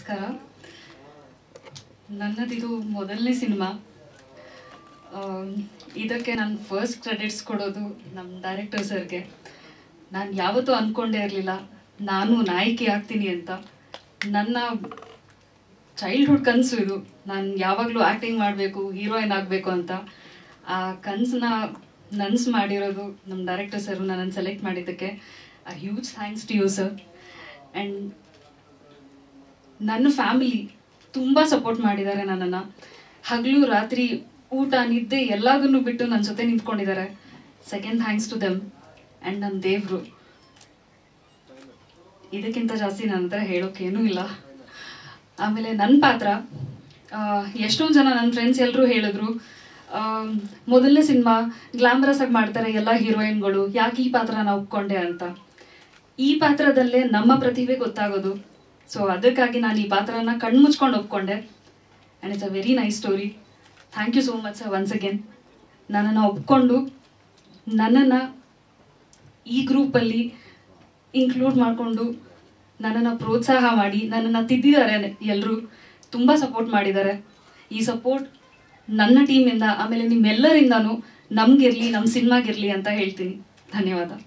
ನಮಸ್ಕಾರ ನನ್ನದಿದು ಮೊದಲನೇ ಸಿನಿಮಾ ಇದಕ್ಕೆ ನಾನು ಫಸ್ಟ್ ಕ್ರೆಡಿಟ್ಸ್ ಕೊಡೋದು ನಮ್ಮ ಡೈರೆಕ್ಟರ್ ಸರ್ಗೆ ನಾನು ಯಾವತ್ತೂ ಅಂದ್ಕೊಂಡೇ ಇರಲಿಲ್ಲ ನಾನು ನಾಯಕಿ ಆಗ್ತೀನಿ ಅಂತ ನನ್ನ ಚೈಲ್ಡ್ಹುಡ್ ಕನಸು ಇದು ನಾನು ಯಾವಾಗಲೂ ಆ್ಯಕ್ಟಿಂಗ್ ಮಾಡಬೇಕು ಹೀರೋಯಿನ್ ಆಗಬೇಕು ಅಂತ ಆ ಕನಸನ್ನ ನನ್ಸು ಮಾಡಿರೋದು ನಮ್ಮ ಡೈರೆಕ್ಟರ್ ಸರ್ ನನ್ನನ್ನು ಸೆಲೆಕ್ಟ್ ಮಾಡಿದ್ದಕ್ಕೆ huge thanks to you sir and ನನ್ನ ಫ್ಯಾಮಿಲಿ ತುಂಬ ಸಪೋರ್ಟ್ ಮಾಡಿದ್ದಾರೆ ನನ್ನನ್ನು ಹಗಲು ರಾತ್ರಿ ಊಟ ನಿದ್ದೆ ಎಲ್ಲದನ್ನು ಬಿಟ್ಟು ನನ್ನ ಜೊತೆ ನಿಂತ್ಕೊಂಡಿದ್ದಾರೆ second thanks to them and ನನ್ನ ದೇವರು ಇದಕ್ಕಿಂತ ಜಾಸ್ತಿ ನನ್ನ ಹತ್ರ ಹೇಳೋಕ್ಕೇನೂ ಇಲ್ಲ ಆಮೇಲೆ ನನ್ನ ಪಾತ್ರ ಆ, ಎಷ್ಟೊಂದು ಜನ ನನ್ನ ಫ್ರೆಂಡ್ಸ್ ಎಲ್ಲರೂ ಹೇಳಿದ್ರು ಆ, ಮೊದಲನೇ ಸಿನಿಮಾ ಗ್ಲಾಮರಸ್ ಆಗಿ ಮಾಡ್ತಾರೆ ಎಲ್ಲ ಹೀರೋಯಿನ್ಗಳು ಯಾಕೆ ಈ ಪಾತ್ರನ ಒಪ್ಕೊಂಡೆ ಅಂತ ಈ ಪಾತ್ರದಲ್ಲೇ ನಮ್ಮ ಪ್ರತಿಭೆ ಗೊತ್ತಾಗೋದು ಸೊ ಅದಕ್ಕಾಗಿ ನಾನು ಈ ಪಾತ್ರನ ಕಣ್ಮುಚ್ಕೊಂಡು ಒಪ್ಕೊಂಡೆ and it's a very nice story thank you so much sir once again ನನ್ನನ್ನು ಒಪ್ಕೊಂಡು ನನ್ನನ್ನು ಈ ಗ್ರೂಪಲ್ಲಿ ಇನ್ಕ್ಲೂಡ್ ಮಾಡಿಕೊಂಡು ನನ್ನನ್ನು ಪ್ರೋತ್ಸಾಹ ಮಾಡಿ ನನ್ನನ್ನು ತಿದ್ದಿದ್ದಾರೆ ಎಲ್ಲರೂ ತುಂಬ ಸಪೋರ್ಟ್ ಮಾಡಿದ್ದಾರೆ ಈ ಸಪೋರ್ಟ್ ನನ್ನ ಟೀಮಿಂದ ಆಮೇಲೆ ನಿಮ್ಮೆಲ್ಲರಿಂದನೂ ನಮಗಿರಲಿ ನಮ್ಮ ಸಿನಿಮಾಗಿರಲಿ ಅಂತ ಹೇಳ್ತೀನಿ ಧನ್ಯವಾದ